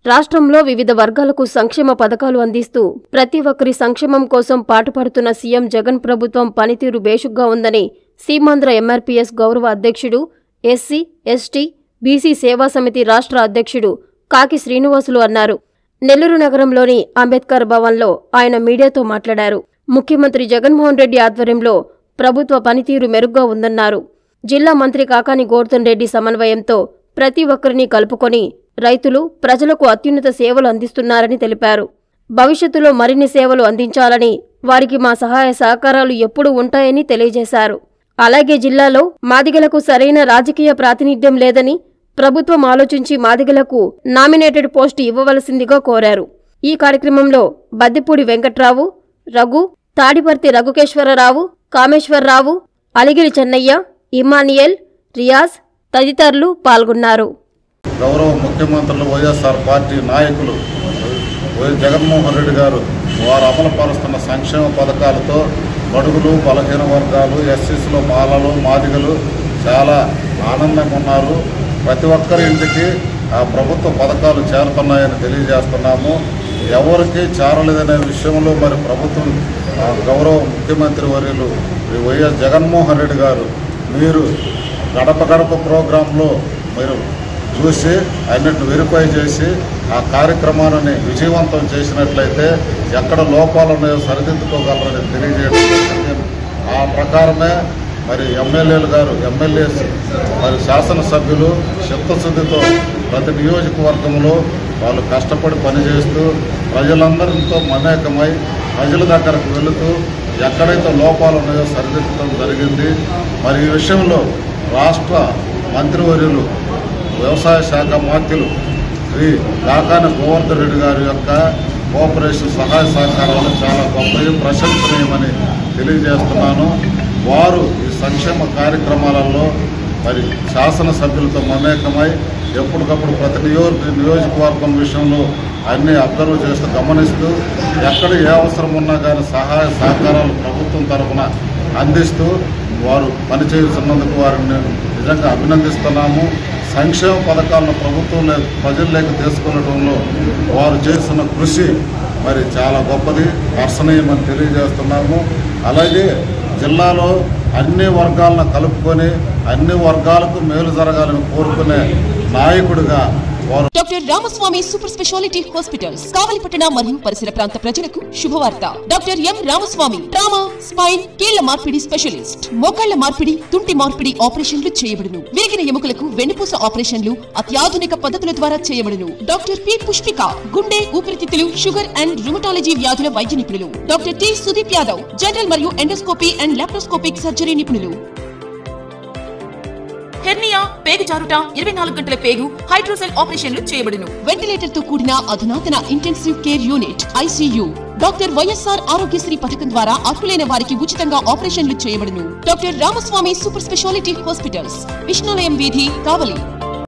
రాష్ట్రంలో వివిధ వర్గాలకు సంక్షేమ పథకాలు అందిస్తూ ప్రతి ఒక్కరి సంక్షేమం కోసం పాటుపడుతున్న సీఎం జగన్ ప్రభుత్వం పనితీరు బేషుగ్గా ఉందని సీమాంధ్ర ఎంఆర్పీఎస్ గౌరవ అధ్యక్షుడు ఎస్సీ ఎస్టీ బీసీ సేవా సమితి రాష్ట్ర అధ్యక్షుడు కాకి శ్రీనివాసులు అన్నారు నెల్లూరు నగరంలోని అంబేద్కర్ భవన్లో ఆయన మీడియాతో మాట్లాడారు ముఖ్యమంత్రి జగన్మోహన్ రెడ్డి ఆధ్వర్యంలో ప్రభుత్వ పనితీరు మెరుగ్గా ఉందన్నారు జిల్లా మంత్రి కాకాని గోర్ధన్ రెడ్డి సమన్వయంతో ప్రతి ఒక్కరిని కలుపుకొని రైతులు ప్రజలకు అత్యున్నత సేవలు అందిస్తున్నారని తెలిపారు భవిష్యత్తులో మరిన్ని సేవలు అందించాలని వారికి మా సహాయ సహకారాలు ఎప్పుడూ ఉంటాయని తెలియజేశారు అలాగే జిల్లాలో మాదిగలకు సరైన రాజకీయ ప్రాతినిధ్యం లేదని ప్రభుత్వం ఆలోచించి మాదిగలకు నామినేటెడ్ పోస్టు ఇవ్వవలసిందిగా కోరారు ఈ కార్యక్రమంలో బద్దిపూడి వెంకట్రావు రఘు తాడిపర్తి రఘుకేశ్వరరావు కామేశ్వరరావు అలిగిరి చెన్నయ్య ఇమానియల్ రియాజ్ తదితరులు పాల్గొన్నారు గౌరవ ముఖ్యమంత్రులు వైఎస్ఆర్ పార్టీ నాయకులు వైఎస్ జగన్మోహన్ రెడ్డి గారు వారు అమలుపరుస్తున్న సంక్షేమ పథకాలతో బడుగులు బలహీన వర్గాలు ఎస్సీస్లో మాలలు మాదిగలు చాలా ఆనందంగా ఉన్నారు ప్రతి ఒక్కరి ఇంటికి ఆ ప్రభుత్వ పథకాలు చేరుతున్నాయని తెలియజేస్తున్నాము ఎవరికి చేరలేదనే విషయంలో మరి ప్రభుత్వం ఆ, గౌరవ ముఖ్యమంత్రి వర్యులు శ్రీ వైఎస్ జగన్మోహన్ రెడ్డి గారు మీరు గడప గడప ప్రోగ్రాంలో మీరు చూసి అన్నిటిని వెరిఫై చేసి ఆ కార్యక్రమాన్ని విజయవంతం చేసినట్లయితే ఎక్కడ లోపాలు ఉన్నాయో సరిదిద్దుకోగలరని తెలియజేయడం జరిగింది. ఆ ప్రకారమే మరి ఎమ్మెల్యేలు గారు ఎమ్మెల్యేస్ మరి శాసనసభ్యులు చిత్తశుద్ధితో ప్రతి నియోజకవర్గంలో వాళ్ళు కష్టపడి పనిచేస్తూ ప్రజలందరితో మమేకమై ప్రజల దగ్గరకు వెళుతూ ఎక్కడైతే లోపాలు ఉన్నాయో సరిదిద్దడం జరిగింది మరి ఈ విషయంలో రాష్ట్ర మంత్రివర్యులు వ్యవసాయ శాఖ మంత్రులు శ్రీ కాకాని గోవర్ధన్ రెడ్డి గారి యొక్క కోఆపరేషన్ సహాయ సహకారాలు చాలా గొప్పవి ప్రశంసనీయమని తెలియజేస్తున్నాను వారు ఈ సంక్షేమ కార్యక్రమాలలో మరి శాసనసభ్యులతో మమేకమై ఎప్పటికప్పుడు ప్రతి నియో నియోజకవర్గం విషయంలో అన్ని అబ్జర్వ్ చేస్తూ గమనిస్తూ ఎక్కడ ఏ అవసరం ఉన్నా కానీ సహాయ సహకారాలు ప్రభుత్వం తరఫున అందిస్తూ వారు పనిచేస్తున్నందుకు వారిని నిజంగా అభినందిస్తున్నాము సంక్షేమ పథకాలను ప్రభుత్వంలో ప్రజల్లోకి తీసుకెళ్లడంలో వారు చేస్తున్న కృషి మరి చాలా గొప్పది హర్షణీయమని తెలియజేస్తున్నాము అలాగే జిల్లాలో అన్ని వర్గాలను కలుపుకొని అన్ని వర్గాలకు మేలు జరగాలని కోరుకునే నాయకుడిగా వారు doctor Ramaswamy super speciality hospitals కావలిపట్టణ మరియు పరిసర ప్రాంత ప్రజలకు శుభవార్త doctor M Ramaswamy trauma spine కీళ్ల మార్పిడి స్పెషలిస్ట్ మోకాళ్ల మార్పిడి తుంటి మార్పిడి ఆపరేషన్లు చేయబడును విరిగిన ఎముకలకు వెన్నుపూస ఆపరేషన్లు అత్యాధునిక పద్ధతుల ద్వారా చేయబడును డాక్టర్ పి పుష్పిక గుండె ఊపిరితిత్తులు షుగర్ అండ్ రుమటాలజీ వ్యాధుల వైద్య నిపుణులు doctor T Sudeep Yadav general మరియు ఎండోస్కోపీ అండ్ లాప్రోస్కోపిక్ సర్జరీ నిపుణులు హెర్నియా పేగు జారుట ఇరవై నాలుగు గంటల పేగు హైడ్రోసెల్ ఆపరేషన్లు చేయబడును వెంటిలేటర్ తో కూడిన అధునాతన intensive care unit ICU doctor YSR Aarogyasri పథకం ద్వారా అర్హులైన వారికి ఉచితంగా ఆపరేషన్లు చేయబడును doctor Ramaswamy super speciality hospitals విష్ణులయం వీధి కావలి